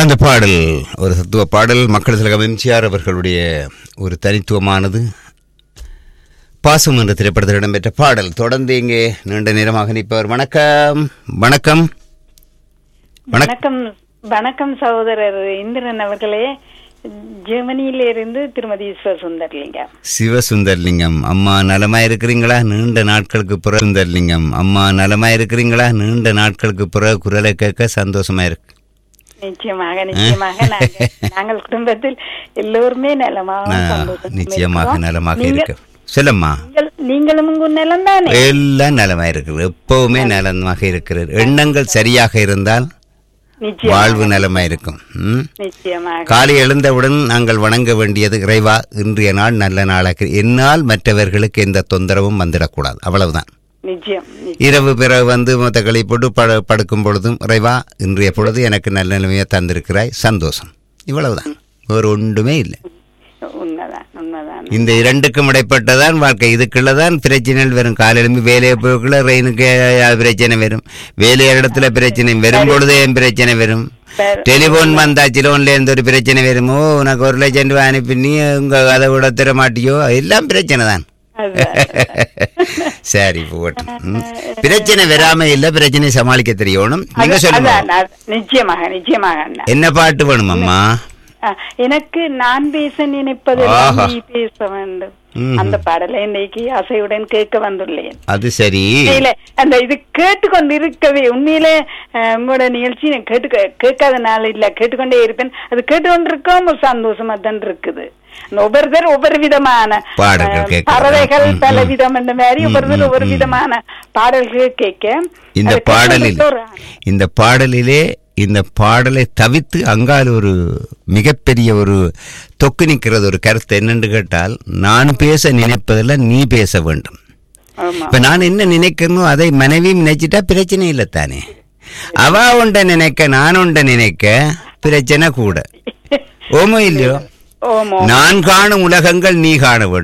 அந்த பாடல் ஒரு தத்துவ பாடல் மக்கள் திலகம் எம்ஜிஆர் அவர்களுடைய ஒரு தனித்துவமானது பாசம் என்ற திரைப்படத்தில் இடம்பெற்ற பாடல் தொடர்ந்து இங்கே நீண்ட நேரமாக நிற்பவர் வணக்கம் வணக்கம் வணக்கம் வணக்கம் வணக்கம் சகோதரர் இந்திரன் அவர்களே ஜெர்மனியில இருந்து திருமதி சுந்தர்லிங்கம் சிவசுந்தர்லிங்கம் அம்மா நலமா இருக்கிறீங்களா நீண்ட நாட்களுக்கு பிறகு சுந்தர்லிங்கம் அம்மா நலமா இருக்கிறீங்களா நீண்ட நாட்களுக்கு பிறகு குரலை கேட்க சந்தோஷமா இருக்கு நிச்சயமாக நிச்சயமாக நாங்கள் நாங்கள் குடும்பத்தில் எல்லோருமே நலமாக நான் சந்தோஷமா நிச்சயமாக இருக்கிறோம். நலமாக நீங்க- இருக்க சொல்லம்மா நீங்கள்- நீங்களும் உங்க நலம் தானே எல்லாம் நலமா இருக்கிறது எப்பவுமே நலமாக இருக்கிறது எண்ணங்கள் சரியாக இருந்தால் நிச்சயம் வாழ்வு நலமா இருக்கும் ம்? நிச்சயமாக காலை எழுந்தவுடன் நாங்கள் வணங்க வேண்டியது இறைவா இன்றைய நாள் நல்ல நாளாக என்னால் மற்றவர்களுக்கு எந்த தொந்தரவும் வந்துடக்கூடாது அவ்வளவுதான் நிச்சயம் நிச்சயம். இரவு பிறகு வந்து மொத்த களி போட்டு பட படுக்கும் பொழுதும் இறைவா இன்றைய பொழுது எனக்கு நல்ல நிலைமையை தந்திருக்கிறாய் சந்தோஷம் இவ்வளவுதான் வேறு ஒன்றுமே இல்லை உண்மைதான் உண்மைதான் இந்த இரண்டுக்கும் இடைப்பட்டதான் வாழ்க்கை இதுக்குள்ளதான் பிரச்சனைகள் வரும் காலையிலுமே வேலையை போக்குள்ள ரெயினுக்கு அது பிரச்சனை வரும் வேலை இடத்துல பிரச்சனை வரும் பொழுதே பிரச்சனை வரும் வேற- டெலிபோன் வந்தாச்சு லோன்ல இருந்து ஒரு பிரச்சனை வருமோ உனக்கு ஒரு லட்சம் ரூபாய் அனுப்பி நீ உங்க அதை விட தர மாட்டியோ எல்லாம் பிரச்சனை தான் அதுதான். சரி போகட்டும் ம். பிரச்சனை வராம இல்ல பிரச்சனை சமாளிக்க தெரியணும் நீங்க அது- சொல்லுங்க அதான், அது- நிச்சயமாக நிச்சயமாக அண்ணா என்ன பாட்டு வேணும் அம்மா ஆ, எனக்கு நான் பேச நினைப்பது ஆஹா. நீ பேச வேண்டும் ம்ஹும். அந்த பாடலை இன்னைக்கு ஆசையுடன் கேட்க வந்துள்ளேன் அது சரி உண்மையிலே அந்த இது கேட்டுக்கொண்டு இருக்கவே உண்மையிலே அஹ், உங்களோட நிகழ்ச்சி நான் கேட்டு கேட்காத நாள் இல்ல கேட்டுக்கொண்டே இருப்பேன் அது கேட்டுக்கொண்டு இருக்கவும் ஒரு சந்தோஷமா தான் இருக்குது ஒவ்வொருத்தர் ஒவ்வொரு விதமான பாடல்கள் அஹ், கேட்க. பறவைகள் ம், பல ம். விதம் என்ற மாதிரி ம், ஒவ்வொருத்தர் ம், ஒவ்வொரு ம். விதமான பாடல்கள் கேட்க இந்த அதை கேட்க பாடலில் ஒரு- இந்த பாடலிலே இந்த பாடலை தவித்து அங்கால் ஒரு மிகப்பெரிய ஒரு தொக்கு நிற்கிறது ஒரு கருத்து என்னன்னு கேட்டால் நான் பேச நினைப்பதில் நீ பேச வேண்டும் ஆமா இப்ப நான் என்ன நினைக்கிறனோ அதை மனைவியும் நினைச்சிட்டா பிரச்சனை இல்லை தானே அவ உண்ட நினைக்க நான் உண்ட நினைக்க பிரச்சனை கூட ஓமோ இல்லையோ ஓமோ நான் காணும் உலகங்கள் நீ காண வேண்டும்